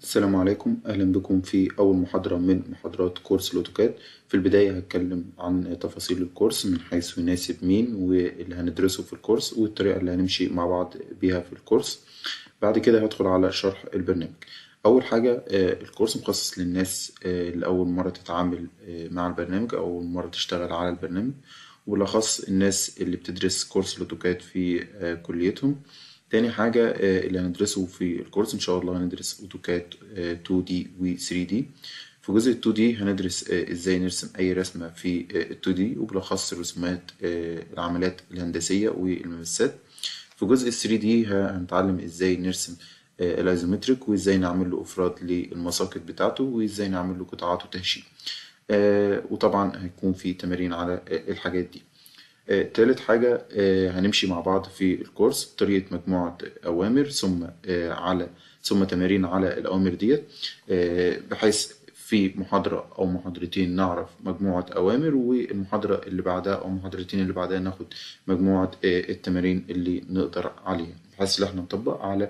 السلام عليكم أهلا بكم في أول محاضرة من محاضرات كورس الأوتوكاد في البداية هتكلم عن تفاصيل الكورس من حيث يناسب مين واللي هندرسه في الكورس والطريقة اللي هنمشي مع بعض بيها في الكورس بعد كده هدخل على شرح البرنامج أول حاجة الكورس مخصص للناس اللي أول مرة تتعامل مع البرنامج أو أول مرة تشتغل على البرنامج وبالأخص الناس اللي بتدرس كورس الأوتوكاد في كليتهم تاني حاجة اللي هندرسه في الكورس إن شاء الله هندرس أوتوكاد 2D و 3D في جزء ال 2D هندرس إزاي نرسم أي رسمة في ال 2D وبالأخص رسومات العمليات الهندسية والممسات في جزء ال 3D هنتعلم إزاي نرسم الأيزومتريك وإزاي نعمل له إفراد للمساقط بتاعته وإزاي نعمل له قطاعات وتهشيم وطبعا هيكون في تمارين على الحاجات دي تالت حاجة هنمشي مع بعض في الكورس بطريقة مجموعة أوامر ثم على ثم تمارين على الأوامر ديت بحيث في محاضرة أو محاضرتين نعرف مجموعة أوامر والمحاضرة اللي بعدها أو المحاضرتين اللي بعدها ناخد مجموعة التمارين اللي نقدر عليها بحيث إن احنا نطبق على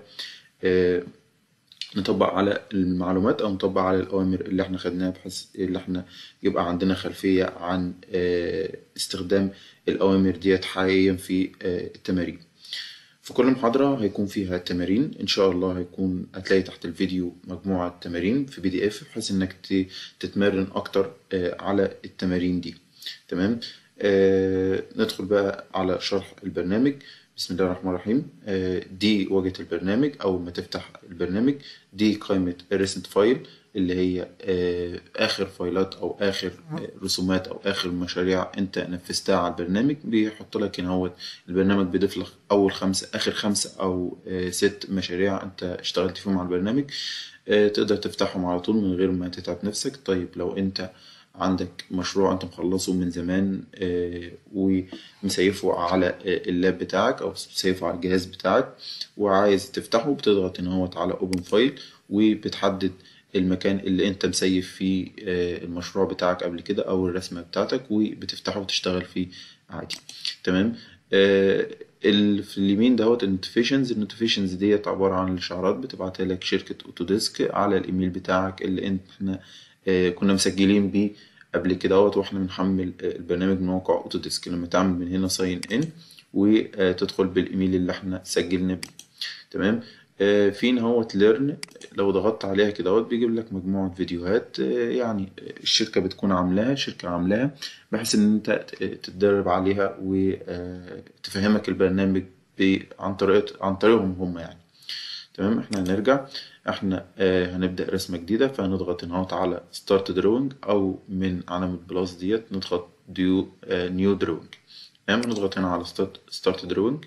نطبق على المعلومات او نطبق على الاوامر اللي احنا خدناها بحيث اللي احنا يبقى عندنا خلفيه عن استخدام الاوامر ديت حقيقيا في التمارين في كل محاضره هيكون فيها تمارين ان شاء الله هيكون هتلاقي تحت الفيديو مجموعه تمارين في بي دي اف بحيث انك تتمرن اكتر على التمارين دي تمام ندخل بقى على شرح البرنامج بسم الله الرحمن الرحيم دي واجهة البرنامج أول ما تفتح البرنامج دي قائمة recent فايل اللي هي آخر فايلات أو آخر رسومات أو آخر مشاريع أنت نفذتها على البرنامج بيحط لك هنا هو البرنامج بيضيف لك أول خمسة آخر خمسة أو ست مشاريع أنت اشتغلت فيهم على البرنامج تقدر تفتحهم على طول من غير ما تتعب نفسك طيب لو أنت عندك مشروع انت مخلصه من زمان ومسيفه على اللاب بتاعك او مسيفه على الجهاز بتاعك وعايز تفتحه بتضغط ان هو على اوبن فايل وبتحدد المكان اللي انت مسيف فيه المشروع بتاعك قبل كده او الرسمة بتاعتك وبتفتحه وتشتغل فيه عادي تمام اللي في اليمين دوت النوتيفيشنز النوتيفيشنز ديت عبارة عن الاشعارات بتبعتها لك شركة اوتوديسك على الايميل بتاعك اللي احنا كنا مسجلين بيه قبل كده اهوت واحنا بنحمل البرنامج من موقع اوتوديسك لما تعمل من هنا ساين ان وتدخل بالايميل اللي احنا سجلنا بيه تمام في اهوت ليرن لو ضغطت عليها كده اهوت بيجيب لك مجموعة فيديوهات يعني الشركة بتكون عاملاها شركة عاملاها بحيث ان انت تتدرب عليها وتفهمك البرنامج عن طريقة عن طريقهم هم يعني تمام احنا هنرجع احنا اه هنبدأ رسمة جديدة فهنضغط هنا على ستارت دروينج او من علامة بلس ديت نضغط ديو اه نيو دروينج تمام نضغط هنا على ستارت ستارت دروينج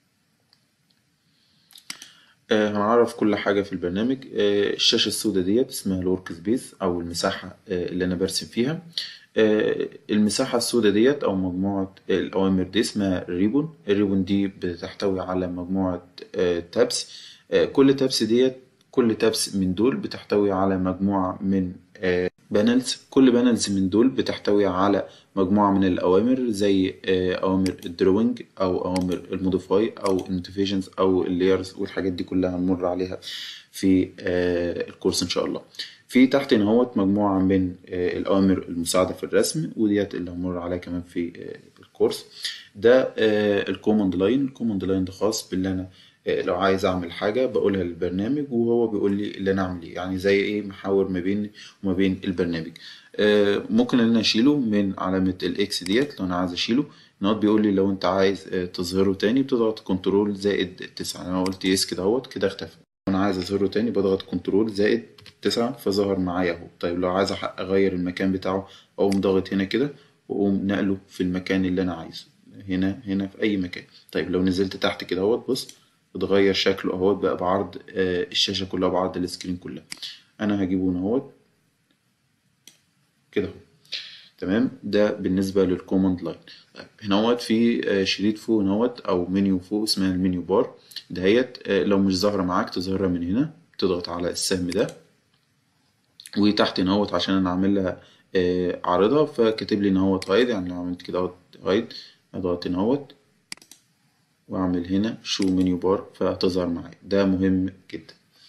اه هنعرف كل حاجة في البرنامج اه الشاشة السوداء ديت اسمها الورك سبيس او المساحة اه اللي انا برسم فيها اه المساحة السوداء ديت او مجموعة الاوامر دي اسمها ريبون الريبون دي بتحتوي على مجموعة اه تابس اه كل تابس ديت كل تابس من دول بتحتوي على مجموعة من بانلز كل بانلز من دول بتحتوي على مجموعة من الأوامر زي أوامر الدروينج أو أوامر الموديفاي أو النوتيفيشنز أو اللايرز والحاجات دي كلها هنمر عليها في الكورس إن شاء الله في تحت هنا هوت مجموعة من الأوامر المساعدة في الرسم وديت اللي هنمر عليها كمان في الكورس ده الكوماند لاين الكوماند لاين ده خاص باللي أنا لو عايز اعمل حاجه بقولها للبرنامج وهو بيقول لي اللي انا اعمل ايه يعني زي ايه محاور ما بين وما بين البرنامج ممكن ان انا اشيله من علامه الاكس ديت لو انا عايز اشيله نوت بيقول لي لو انت عايز تظهره تاني بتضغط كنترول زائد تسعة انا قلت يس كده اهوت كده اختفى لو انا عايز اظهره تاني بضغط كنترول زائد تسعة فظهر معايا اهو طيب لو عايز اغير المكان بتاعه اقوم ضاغط هنا كده واقوم نقله في المكان اللي انا عايزه هنا هنا في اي مكان طيب لو نزلت تحت كده اهوت بص اتغير شكله اهوت بقى بعرض الشاشة كلها بعرض السكرين كلها انا هجيبه هنا اهوت كده اهو تمام ده بالنسبة للكوماند لاين هنا اهوت في شريط فوق هنا اهوت او منيو فوق اسمها المنيو بار دهيت لو مش ظاهرة معاك تظهرها من هنا تضغط على السهم ده وتحت هنا اهوت عشان انا عاملها عارضها فكاتب لي ان هوت هايد يعني لو عملت كده اهوت هايد اضغط هنا اهوت واعمل هنا شو منيو بار فهتظهر معايا ده مهم جدا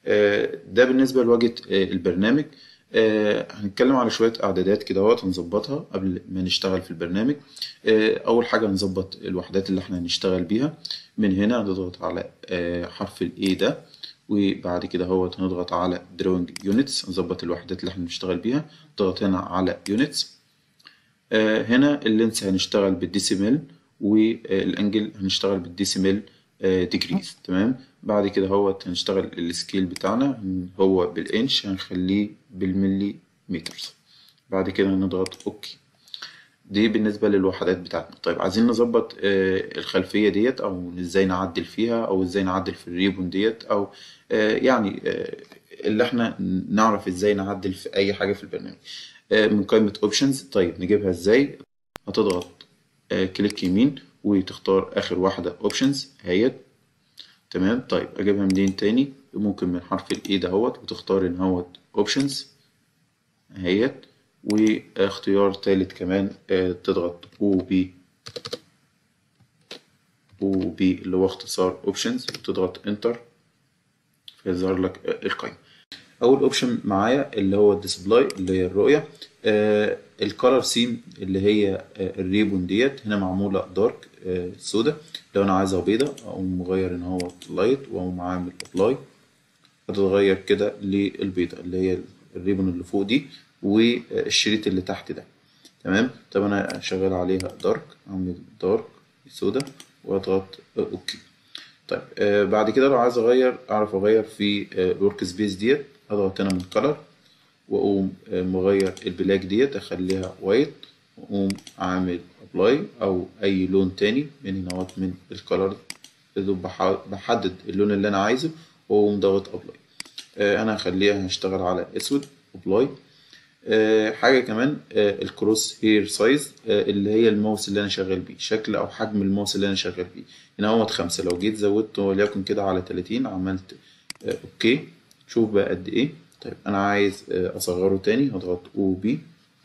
آه، ده بالنسبة لواجهة آه، البرنامج آه، هنتكلم على شوية إعدادات كده اهوت هنظبطها قبل ما نشتغل في البرنامج آه، أول حاجة هنظبط الوحدات اللي احنا هنشتغل بيها من هنا هنضغط على آه، حرف ال A ده وبعد كده هوت هنضغط على Drawing Units هنظبط الوحدات اللي احنا بنشتغل بيها نضغط هنا على Units آه، هنا اللينس هنشتغل بالديسيمال والانجل هنشتغل بالديسيمال ديجريز تمام بعد كده هوت هنشتغل السكيل بتاعنا هو بالانش هنخليه بالملي مترز بعد كده هنضغط اوكي دي بالنسبة للوحدات بتاعتنا طيب عايزين نظبط آه، الخلفية ديت او ازاي نعدل فيها او ازاي نعدل في الريبون ديت او آه، يعني آه، اللي احنا نعرف ازاي نعدل في اي حاجة في البرنامج آه، من قائمة اوبشنز طيب نجيبها ازاي هتضغط آه، كليك يمين وتختار اخر واحدة اوبشنز اهيت تمام طيب اجيبها منين تاني ممكن من حرف الاي دهوت وتختار ان هوت اوبشنز اهيت واختيار تالت كمان آه، تضغط او بي او بي اللي هو اختصار اوبشنز وتضغط انتر فيظهر لك آه، القائمة اول اوبشن معايا اللي هو الديسبلاي اللي هي الرؤيه آه الكالر سيم اللي هي آه الريبون ديت هنا معموله دارك آه سودا لو انا عايزها بيضه اقوم مغير ان هو لايت واقوم عامل ابلاي هتتغير كده للبيضه اللي هي الريبون اللي فوق دي والشريط اللي تحت ده تمام طب انا شغال عليها دارك اعمل دارك سودا واضغط آه، اوكي طيب آه بعد كده لو عايز اغير اعرف اغير في الورك سبيس ديت اضغط هنا من كلر واقوم آه، مغير البلاك ديت اخليها وايت واقوم عامل ابلاي او اي لون تاني من هنا اهوت من الكلر بحدد اللون اللي انا عايزه واقوم ضاغط ابلاي آه انا هخليها هشتغل على اسود ابلاي آه، حاجة كمان آه، الكروس هير سايز آه، اللي هي الماوس اللي أنا شغال بيه شكل أو حجم الماوس اللي أنا شغال بيه هنا هو خمسة لو جيت زودته وليكن كده على تلاتين عملت آه، أوكي شوف بقى قد إيه طيب أنا عايز آه، أصغره تاني هضغط أو بي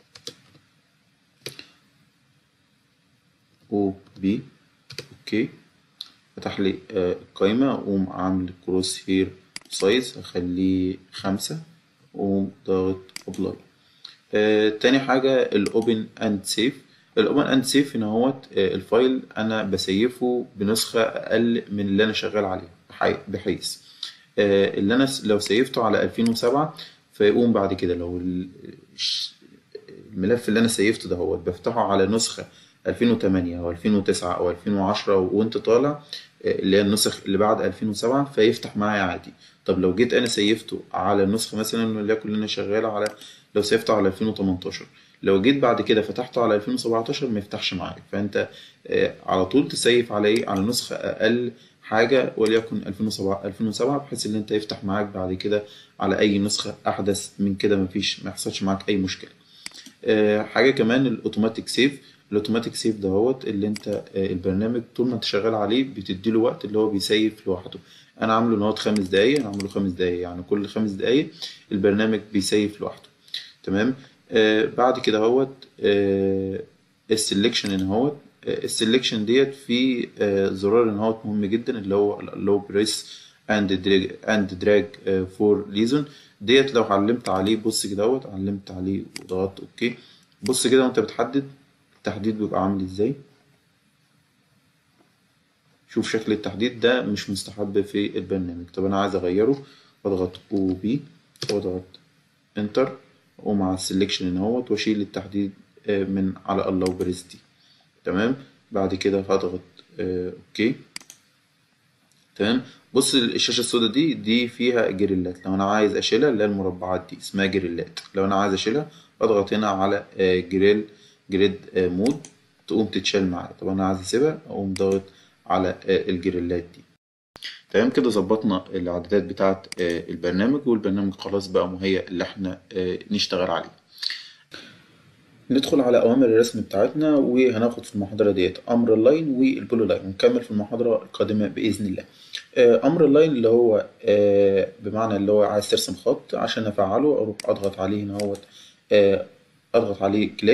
أو بي أوكي فتح لي آه، القايمة أقوم عامل كروس هير سايز هخليه خمسة وأقوم ضاغط أبلاي آه، تاني حاجة الأوبن أند سيف الأوبن أند سيف هنا هوت آه، الفايل أنا بسيفه بنسخة أقل من اللي أنا شغال عليها بحي- بحيث آه، اللي أنا س- لو سيفته على 2007 فيقوم بعد كده لو ال- الش- الملف اللي أنا سيفته ده هوت بفتحه على نسخة 2008 أو 2009 أو 2010 وأنت طالع آه، اللي هي النسخ اللي بعد 2007 فيفتح معايا عادي طب لو جيت أنا سيفته على نسخة مثلا وليكن اللي أنا شغال على لو سيفته على 2018 لو جيت بعد كده فتحته على 2017 ما يفتحش معاك فانت آه، على طول تسيف على ايه على نسخة اقل حاجة وليكن 2007 2007 بحيث ان انت يفتح معاك بعد كده على اي نسخة احدث من كده مفيش ما يحصلش معاك اي مشكلة آه، حاجة كمان الاوتوماتيك سيف الاوتوماتيك سيف دهوت اللي انت آه، البرنامج طول ما انت شغال عليه بتديله وقت اللي هو بيسيف لوحده انا عامله ان هو خمس دقايق انا عامله خمس دقايق يعني كل خمس دقايق البرنامج بيسيف لوحده تمام آه بعد كده هوت آه السلكشن ان هوت آه السلكشن ديت في آه زرار ان هوت مهم جدا اللي هو اللو بريس اند دراج اند دراج فور ليزون ديت لو علمت عليه بص كده اهوت علمت عليه وضغطت اوكي بص كده وانت بتحدد التحديد بيبقى عامل ازاي شوف شكل التحديد ده مش مستحب في البرنامج طب انا عايز اغيره اضغط او بي واضغط انتر ومع السلكشن ان اهوت واشيل التحديد آه، من على الله بريس دي تمام بعد كده هضغط آه، اوكي تمام بص الشاشه السوداء دي دي فيها جريلات لو انا عايز اشيلها اللي هي المربعات دي اسمها جريلات لو انا عايز اشيلها اضغط هنا على آه، جريل جريد آه، مود تقوم تتشال معايا طب انا عايز اسيبها اقوم ضاغط على آه، الجريلات دي تمام كده ظبطنا الاعدادات بتاعه آه، البرنامج والبرنامج خلاص بقى مهيأ اللي احنا آه، نشتغل عليه ندخل على أوامر الرسم بتاعتنا وهناخد في المحاضرة ديت أمر اللاين والبولو لاين ونكمل في المحاضرة القادمة بإذن الله. آه، أمر اللاين اللي هو آه، بمعنى اللي هو عايز ترسم خط عشان أفعله أروح أضغط عليه هنا اهوت آه، أضغط عليه كليك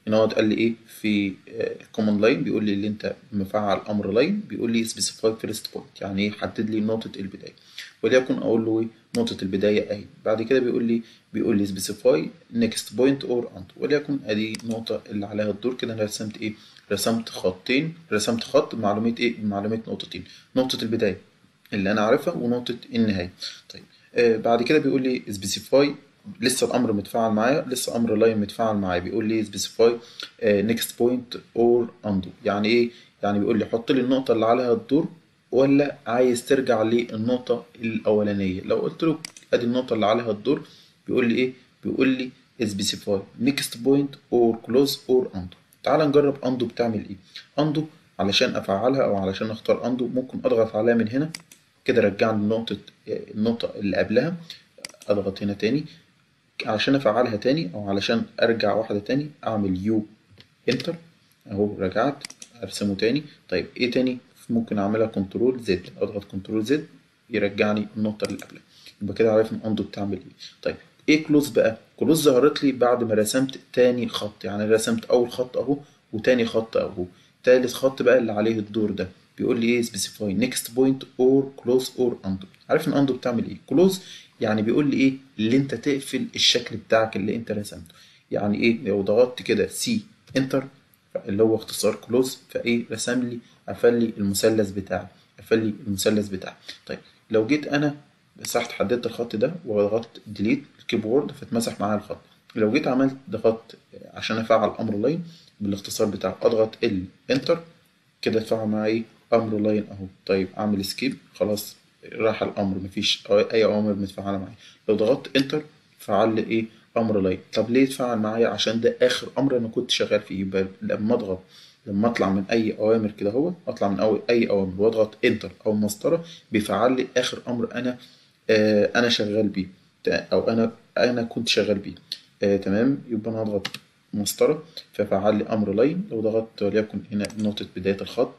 هنا هو قال لي ايه في كوماند لاين بيقول لي اللي انت مفعل امر لاين بيقول لي سبيسيفاي فيرست بوينت يعني ايه حدد لي نقطه البدايه وليكن اقول له ايه نقطه البدايه اهي بعد كده بيقول لي بيقول لي سبيسيفاي نيكست بوينت اور اند وليكن ادي النقطه اللي عليها الدور كده انا رسمت ايه رسمت خطين رسمت خط بمعلومات ايه بمعلومات نقطتين نقطه البدايه اللي انا عارفها ونقطه النهايه طيب آه بعد كده بيقول لي سبيسيفاي لسه الامر متفاعل معايا لسه امر لاين متفاعل معايا بيقول لي سبيسيفاي نيكست بوينت اور اندو يعني ايه يعني بيقول لي حط لي النقطه اللي عليها الدور ولا عايز ترجع للنقطه الاولانيه لو قلت له ادي النقطه اللي عليها الدور بيقول لي ايه بيقول لي سبيسيفاي نيكست بوينت اور كلوز اور اندو تعال نجرب اندو بتعمل ايه اندو علشان افعلها او علشان اختار اندو ممكن اضغط عليها من هنا كده رجعني لنقطه النقطه اللي قبلها اضغط هنا تاني علشان افعلها تاني او علشان ارجع واحده تاني اعمل يو انتر اهو رجعت ارسمه تاني طيب ايه تاني ممكن اعملها كنترول زد اضغط كنترول زد يرجعني النقطه اللي قبلها يبقى كده عرفنا اندو بتعمل ايه طيب ايه كلوز بقى كلوز ظهرت لي بعد ما رسمت تاني خط يعني رسمت اول خط اهو وتاني خط اهو تالت خط بقى اللي عليه الدور ده بيقول لي ايه سبيسيفاي نيكست بوينت اور كلوز اور اندو عارف ان اندو بتعمل ايه كلوز يعني بيقول لي ايه اللي انت تقفل الشكل بتاعك اللي انت رسمته يعني ايه لو ضغطت كده سي انتر اللي هو اختصار كلوز فايه رسم لي قفل لي المثلث بتاعي قفل لي المثلث بتاعي طيب لو جيت انا مسحت حددت الخط ده وضغطت ديليت الكيبورد فاتمسح معايا الخط لو جيت عملت ضغطت عشان افعل امر لاين بالاختصار بتاعه اضغط ال انتر كده اتفعل معايا امر لاين اهو طيب اعمل سكيب خلاص راح الامر مفيش اي اوامر متفعله معايا لو ضغطت انتر فعل لي ايه امر لاين طب ليه اتفعل معايا عشان ده اخر امر انا كنت شغال فيه يبقى لما اضغط لما اطلع من اي اوامر كده هو اطلع من أول اي اوامر واضغط انتر او مسطره بيفعل لي اخر امر انا آه انا شغال بيه او انا انا كنت شغال بيه آه تمام يبقى انا هضغط مسطره ففعل لي امر لاين لو ضغطت وليكن هنا نقطه بدايه الخط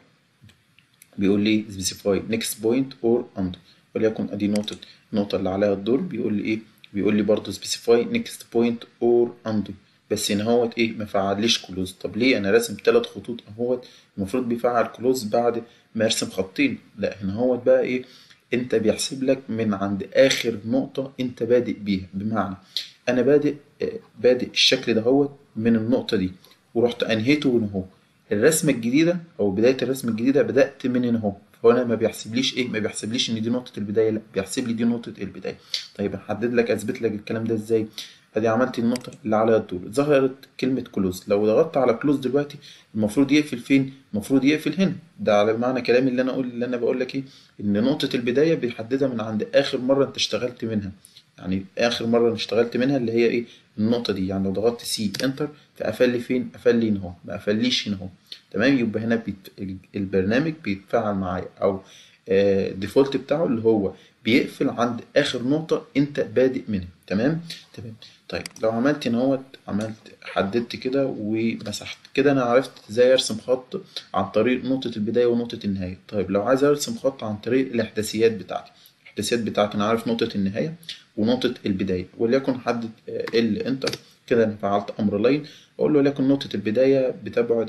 بيقول لي specify next point or under وليكن ادي نقطة النقطة اللي عليها الدور بيقول لي ايه بيقول لي برضه specify next point or under بس هنا اهوت ايه ما فعليش كلوز طب ليه انا راسم ثلاث خطوط اهوت المفروض بيفعل كلوز بعد ما ارسم خطين لا هنا اهوت بقى ايه انت بيحسب لك من عند اخر نقطة انت بادئ بيها بمعنى انا بادئ بادئ الشكل ده هوت من النقطة دي ورحت انهيته هنا اهو الرسمة الجديدة أو بداية الرسمة الجديدة بدأت من هنا أهو فأنا ما بيحسبليش إيه ما بيحسبليش إن دي نقطة البداية لا بيحسب لي دي نقطة البداية طيب أحدد لك أثبت لك الكلام ده إزاي أدي عملت النقطة اللي عليها الدور ظهرت كلمة كلوز لو ضغطت على كلوز دلوقتي المفروض يقفل فين؟ المفروض يقفل هنا ده على معنى كلامي اللي أنا أقول اللي أنا بقول لك إيه إن نقطة البداية بيحددها من عند آخر مرة أنت اشتغلت منها يعني آخر مرة أنا اشتغلت منها اللي هي إيه النقطة دي يعني لو ضغطت سي انتر فقفل لي فين؟ قفل لي هنا اهو ما قفليش هنا اهو تمام يبقى هنا بيت... البرنامج بيتفاعل معايا او الديفولت بتاعه اللي هو بيقفل عند اخر نقطة انت بادئ منها تمام تمام طيب لو عملت هنا اهوت عملت حددت كده ومسحت كده انا عرفت ازاي ارسم خط عن طريق نقطة البداية ونقطة النهاية طيب لو عايز ارسم خط عن طريق الاحداثيات بتاعتي الاحداثيات بتاعتي انا عارف نقطة النهاية ونقطة البداية وليكن حدد ال انتر كده انا فعلت امر لاين اقول له وليكن نقطة البداية بتبعد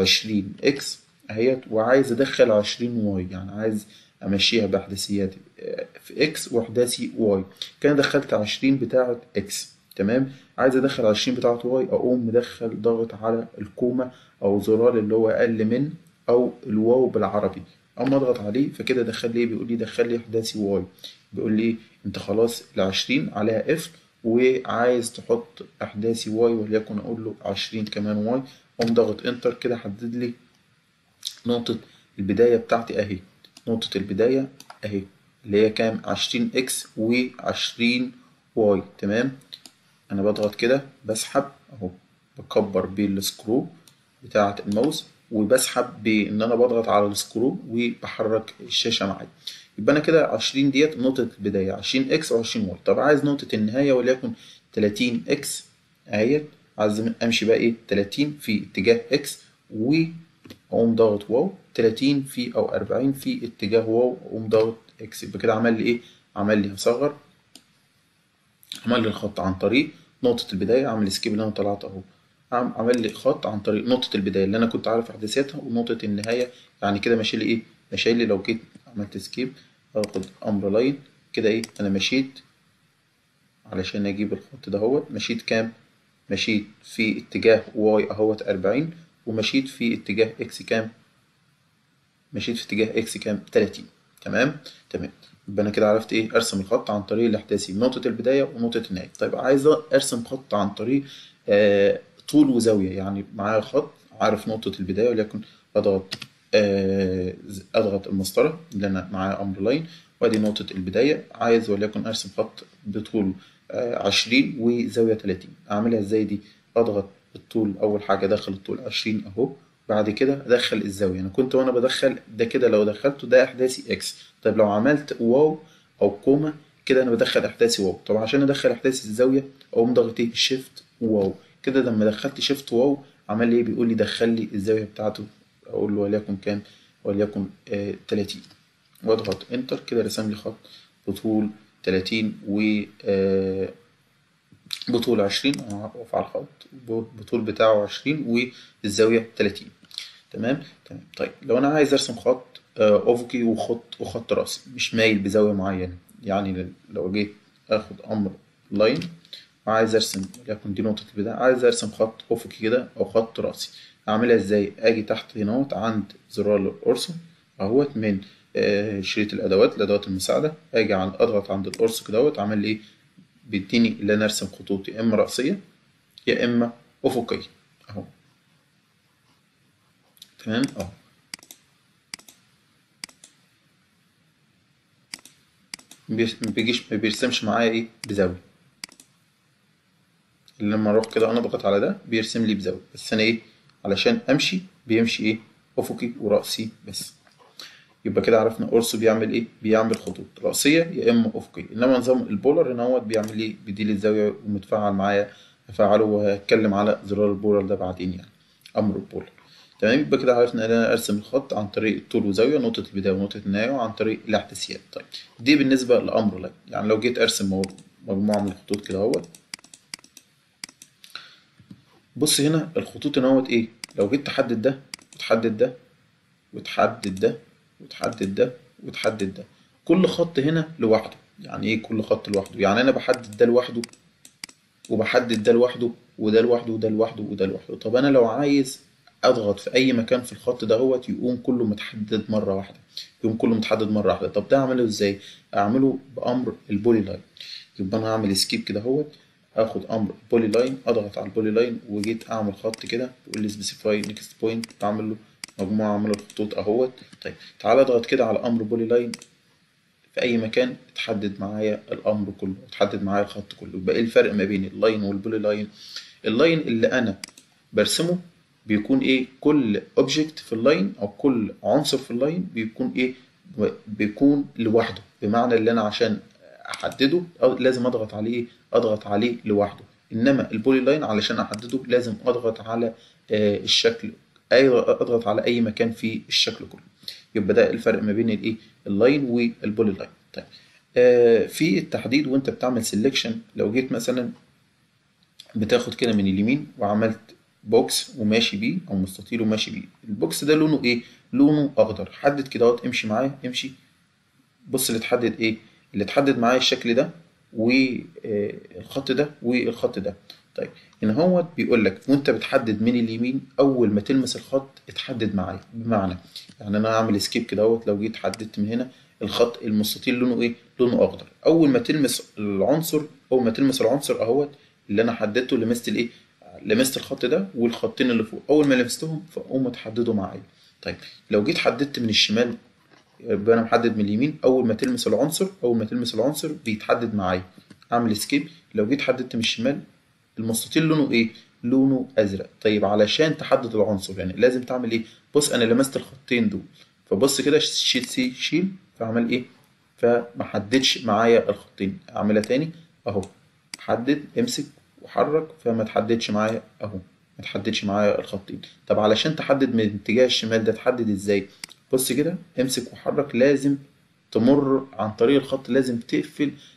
20 اكس اهيت وعايز ادخل 20 واي يعني عايز امشيها باحداثياتي في اكس واحداثي واي كان دخلت 20 بتاعة اكس تمام عايز ادخل 20 بتاعة واي اقوم مدخل ضغط على الكومة او زرار اللي هو اقل من او الواو بالعربي اما اضغط عليه فكده دخل لي بيقول لي دخل لي احداثي واي بيقول لي انت خلاص ال 20 عليها اف وعايز تحط احداثي واي وليكن اقول له 20 كمان واي اقوم ضغط انتر كده حدد لي نقطة البداية بتاعتي اهي نقطة البداية اهي اللي هي كام 20 اكس و20 واي تمام انا بضغط كده بسحب اهو بكبر بالسكرو بتاعة الماوس وبسحب بان انا بضغط على السكرو وبحرك الشاشة معايا يبقى انا كده 20 ديت نقطة البداية 20 اكس و20 واي طب عايز نقطة النهاية وليكن 30 اكس اهيت عايز امشي بقى ايه 30 في اتجاه اكس واقوم ضاغط واو 30 في او 40 في اتجاه واو واقوم ضاغط اكس يبقى كده عمل لي ايه عمل لي هصغر عمل لي الخط عن طريق نقطة البداية عمل سكيب اللي انا طلعت اهو عم- عمل لي خط عن طريق نقطة البداية اللي أنا كنت عارف أحداثياتها ونقطة النهاية يعني كده ماشي لي إيه؟ ماشي لي لو جيت عملت سكيب آخد أمر لاين كده إيه؟ أنا مشيت علشان أجيب الخط ده هو مشيت كام؟ مشيت في اتجاه واي أهوت أربعين ومشيت في اتجاه إكس كام؟ مشيت في اتجاه إكس كام؟ تلاتين تمام؟ تمام يبقى أنا كده عرفت إيه؟ أرسم الخط عن طريق الإحداثي نقطة البداية ونقطة النهاية طيب عايز أرسم خط عن طريق آه طول وزاوية يعني معايا خط عارف نقطة البداية وليكن أضغط آه أضغط المسطرة اللي أنا معايا أمر لاين وأدي نقطة البداية عايز وليكن أرسم خط بطول آه عشرين وزاوية تلاتين أعملها إزاي دي؟ أضغط الطول أول حاجة أدخل الطول عشرين أهو بعد كده أدخل الزاوية أنا كنت وأنا بدخل ده كده لو دخلته ده إحداثي إكس طيب لو عملت واو أو كوما كده أنا بدخل إحداثي واو طب عشان أدخل إحداثي الزاوية أقوم ضاغط إيه؟ شيفت واو كده لما دخلت شيفت واو عمل لي ايه بيقول لي دخل لي الزاويه بتاعته اقول له وليكن كام وليكن آه 30 واضغط انتر كده رسم لي خط بطول 30 و آه بطول 20 اقف على الخط البطول بتاعه 20 والزاويه 30 تمام تمام طيب لو انا عايز ارسم خط آه افقي وخط وخط راسي مش مايل بزاويه معينه يعني لو جيت اخد امر لاين عايز ارسم وليكن دي نقطة البداية عايز ارسم خط افقي كده او خط راسي اعملها ازاي اجي تحت هنا عند زرار القرص اهوت من آه شريط الادوات الادوات المساعدة اجي عند اضغط عند القرص كدهوت عمل لي ايه بيديني اللي انا ارسم خطوط يا اما رأسية يا اما افقية اهو تمام اهو مبيجيش مبيرسمش معايا ايه بزاوية لما اروح كده انا اضغط على ده بيرسم لي بزاويه بس انا ايه علشان امشي بيمشي ايه افقي وراسي بس يبقى كده عرفنا قرص بيعمل ايه بيعمل خطوط راسيه يا اما افقيه انما نظام البولر هنا هو بيعمل ايه بيديلي الزاويه ومتفاعل معايا افعله وهتكلم على زرار البولر ده بعدين يعني امر البولر تمام يبقى كده عرفنا ان انا ارسم الخط عن طريق الطول وزاويه نقطه البدايه ونقطه النهايه وعن طريق الاحداثيات طيب دي بالنسبه لامر لاين يعني لو جيت ارسم مجموعه من الخطوط كده اهوت بص هنا الخطوط هنا اهوت ايه لو جيت تحدد ده وتحدد ده وتحدد ده وتحدد ده وتحدد ده كل خط هنا لوحده يعني ايه كل خط لوحده يعني انا بحدد ده لوحده وبحدد ده لوحده وده لوحده وده لوحده وده لوحده طب انا لو عايز اضغط في اي مكان في الخط دهوت يقوم كله متحدد مره واحده يقوم كله متحدد مره واحده طب ده اعمله ازاي اعمله بامر البولي لاين يبقى انا هعمل سكيب كده اهوت اخد امر بولي لاين اضغط على البولي لاين وجيت اعمل خط كده بيقول لي سبيسيفاي نيكست بوينت بعمل له مجموعه من الخطوط اهوت طيب تعال اضغط كده على امر بولي لاين في اي مكان تحدد معايا الامر كله تحدد معايا الخط كله يبقى ايه الفرق ما بين اللاين والبولي لاين اللاين اللي انا برسمه بيكون ايه كل اوبجكت في اللاين او كل عنصر في اللاين بيكون ايه بيكون لوحده بمعنى اللي انا عشان احدده لازم اضغط عليه اضغط عليه لوحده انما البولي لاين علشان احدده لازم اضغط على الشكل اي اضغط على اي مكان في الشكل كله يبقى ده الفرق ما بين الايه اللاين والبولي لاين طيب آه في التحديد وانت بتعمل سيلكشن لو جيت مثلا بتاخد كده من اليمين وعملت بوكس وماشي بيه او مستطيل وماشي بيه البوكس ده لونه ايه لونه اخضر حدد كده اهوت امشي معايا امشي بص اللي تحدد ايه اللي تحدد معايا الشكل ده والخط ده والخط ده طيب هنا هو بيقول لك وانت بتحدد من اليمين اول ما تلمس الخط اتحدد معايا بمعنى يعني انا هعمل سكيب كده اهوت لو جيت حددت من هنا الخط المستطيل لونه ايه لونه اخضر اول ما تلمس العنصر اول ما تلمس العنصر اهوت اللي انا حددته لمست الايه لمست الخط ده والخطين اللي فوق اول ما لمستهم فقوم اتحددوا معايا طيب لو جيت حددت من الشمال يبقى انا محدد من اليمين اول ما تلمس العنصر اول ما تلمس العنصر بيتحدد معايا اعمل سكيب لو جيت حددت من الشمال المستطيل لونه ايه لونه ازرق طيب علشان تحدد العنصر يعني لازم تعمل ايه بص انا لمست الخطين دول فبص كده شيل سي شيل فعمل ايه فما حددش معايا الخطين اعملها تاني اهو حدد امسك وحرك فما تحددش معايا اهو ما تحددش معايا الخطين طب علشان تحدد من اتجاه الشمال ده تحدد ازاي بص كده امسك وحرك لازم تمر عن طريق الخط لازم تقفل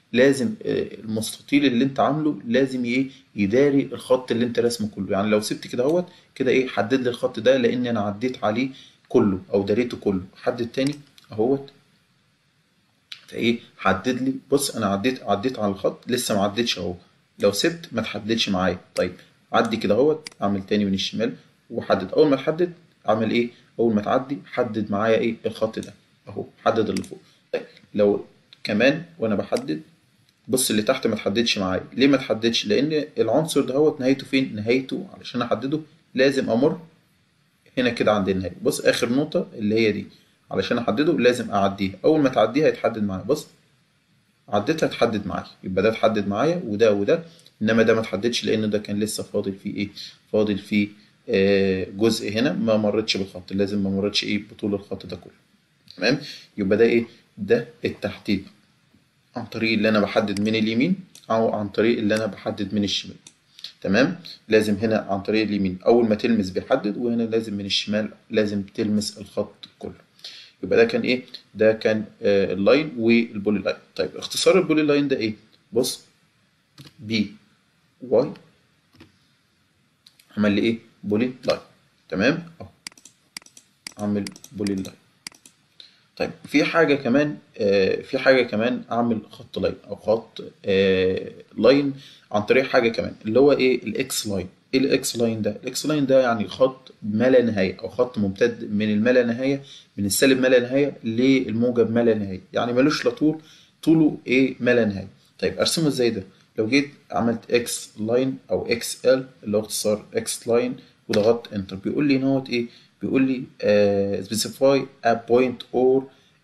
لازم آه، المستطيل اللي انت عامله لازم ايه يداري الخط اللي انت راسمه كله يعني لو سبت كده اهوت كده ايه حدد لي الخط ده لان انا عديت عليه كله او داريته كله حدد تاني اهوت فايه حدد لي بص انا عديت عديت على الخط لسه ما عديتش اهو لو سبت ما تحددش معايا طيب عدي كده اهوت اعمل تاني من الشمال وحدد اول ما تحدد اعمل ايه اول ما تعدي حدد معايا ايه الخط ده اهو حدد اللي فوق طيب لو كمان وانا بحدد بص اللي تحت ما تحددش معايا ليه ما تحددش لان العنصر ده هو نهايته فين نهايته علشان احدده لازم امر هنا كده عند النهايه بص اخر نقطه اللي هي دي علشان احدده لازم اعديها اول ما تعديها يتحدد معايا بص عديتها تحدد معايا يبقى ده اتحدد معايا وده وده انما ده ما اتحددش لان ده كان لسه فاضل فيه ايه فاضل فيه آه جزء هنا ما مرتش بالخط لازم ما مرتش ايه بطول الخط ده كله تمام يبقى ده ايه ده التحديد عن طريق اللي انا بحدد من اليمين او عن طريق اللي انا بحدد من الشمال تمام لازم هنا عن طريق اليمين اول ما تلمس بيحدد وهنا لازم من الشمال لازم تلمس الخط كله يبقى ده كان ايه ده كان آه اللاين والبولي لاين طيب اختصار البولي لاين ده ايه بص بي واي عمل لي ايه بولي لاين تمام اهو اعمل بولي لاين طيب في حاجة كمان آه في حاجة كمان أعمل خط لاين أو خط آه لاين عن طريق حاجة كمان اللي هو إيه الإكس لاين إيه الإكس لاين ده؟ الإكس لاين ده يعني خط ما لا نهاية أو خط ممتد من الما لا نهاية من السالب ما لا نهاية للموجب ما لا نهاية يعني ملوش لا طول طوله إيه ما لا نهاية طيب أرسمه إزاي ده؟ لو جيت عملت إكس لاين أو إكس إل اللي هو اختصار إكس لاين وضغطت انتر بيقول لي نوت إيه؟ بيقول لي uh, specify a point or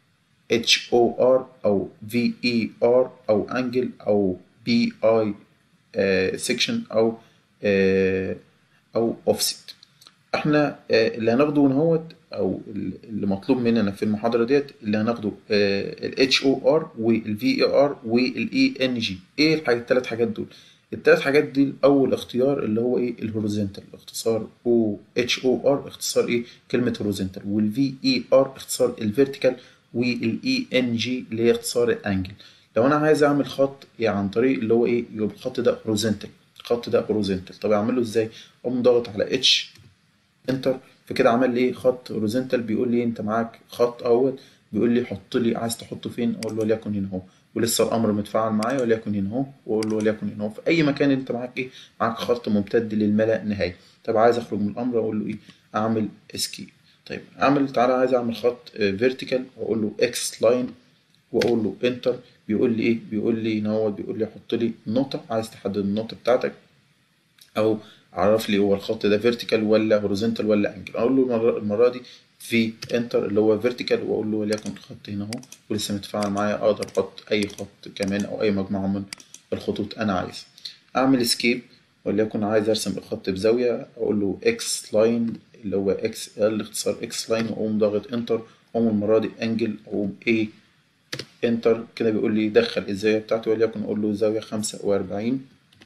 HOR أو VER أو angle أو BI uh, section أو uh, أو offset احنا uh, اللي هناخده هنا هوت أو اللي مطلوب مننا في المحاضرة ديت اللي هناخده ال HOR وال VER وال ENG ايه الحاجة التلات حاجات دول التلات حاجات دي اول اختيار اللي هو ايه الهوريزونتال اختصار او اتش او ار اختصار ايه كلمه هوريزونتال والفي اي ار اختصار الفيرتيكال والاي ان جي اللي هي اختصار الانجل لو انا عايز اعمل خط يعني عن طريق اللي هو ايه يبقى الخط ده هوريزونتال الخط ده هوريزونتال طب اعمله ازاي اقوم ضاغط على اتش انتر فكده عمل لي ايه خط هوريزونتال بيقول لي انت معاك خط اهوت بيقول لي حط لي عايز تحطه فين اقول له وليكن هنا اهو ولسه الامر متفاعل معايا وليكن هنا اهو واقول له وليكن هنا اهو في اي مكان انت معاك ايه معاك خط ممتد للملا نهايه طب عايز اخرج من الامر اقول له ايه اعمل اسكيب طيب اعمل تعالى عايز اعمل خط فيرتيكال واقول له اكس لاين واقول له انتر بيقول لي ايه بيقول لي هنا هو بيقول لي حط لي نقطه عايز تحدد النقطه بتاعتك او عرف لي هو الخط ده فيرتيكال ولا هوريزونتال ولا انجل اقول له المره, المرة دي في انتر اللي هو فيرتيكال واقول له وليكن الخط هنا اهو ولسه متفاعل معايا اقدر احط اي خط كمان او اي مجموعه من الخطوط انا عايز اعمل اسكيب وليكن عايز ارسم الخط بزاويه اقول له اكس لاين اللي هو اكس ال اختصار اكس لاين واقوم ضاغط انتر اقوم المره دي انجل اقوم ايه انتر كده بيقول لي دخل الزاويه بتاعتي وليكن اقول له زاويه 45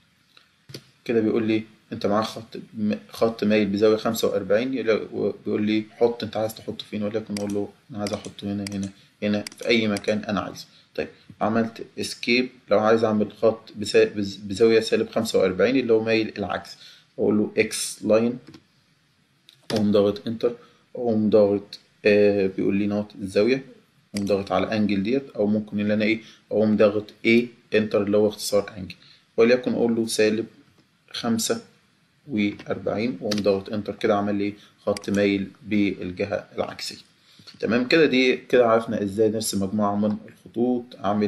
كده بيقول لي انت معاك خط خط مايل بزاويه 45 بيقول لي حط انت عايز تحطه فين وليكن اقول له انا عايز احطه هنا هنا هنا في اي مكان انا عايزه طيب عملت اسكيب لو عايز اعمل خط بزاويه سالب 45 اللي هو مايل العكس اقول له اكس لاين اقوم ضاغط انتر اقوم ضاغط آه بيقول لي نوت الزاويه اقوم ضاغط على انجل ديت او ممكن اللي انا ايه اقوم ضاغط ايه انتر اللي هو اختصار انجل وليكن اقول له سالب خمسة وأربعين وأقوم ضاغط انتر كده عمل لي خط مايل بالجهة العكسية تمام كده دي كده عرفنا ازاي نرسم مجموعة من الخطوط اعمل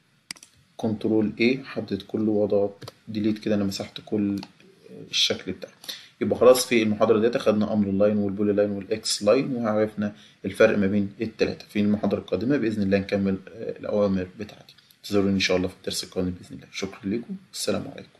كنترول A حدد كله واضغط ديليت كده انا مسحت كل الشكل بتاعي يبقى خلاص في المحاضرة ديت أخدنا أمر اللاين والبولي لاين والإكس لاين وعرفنا الفرق ما بين التلاتة في المحاضرة القادمة بإذن الله نكمل الأوامر بتاعتي انتظروني إن شاء الله في الدرس القادم بإذن الله شكرا لكم السلام عليكم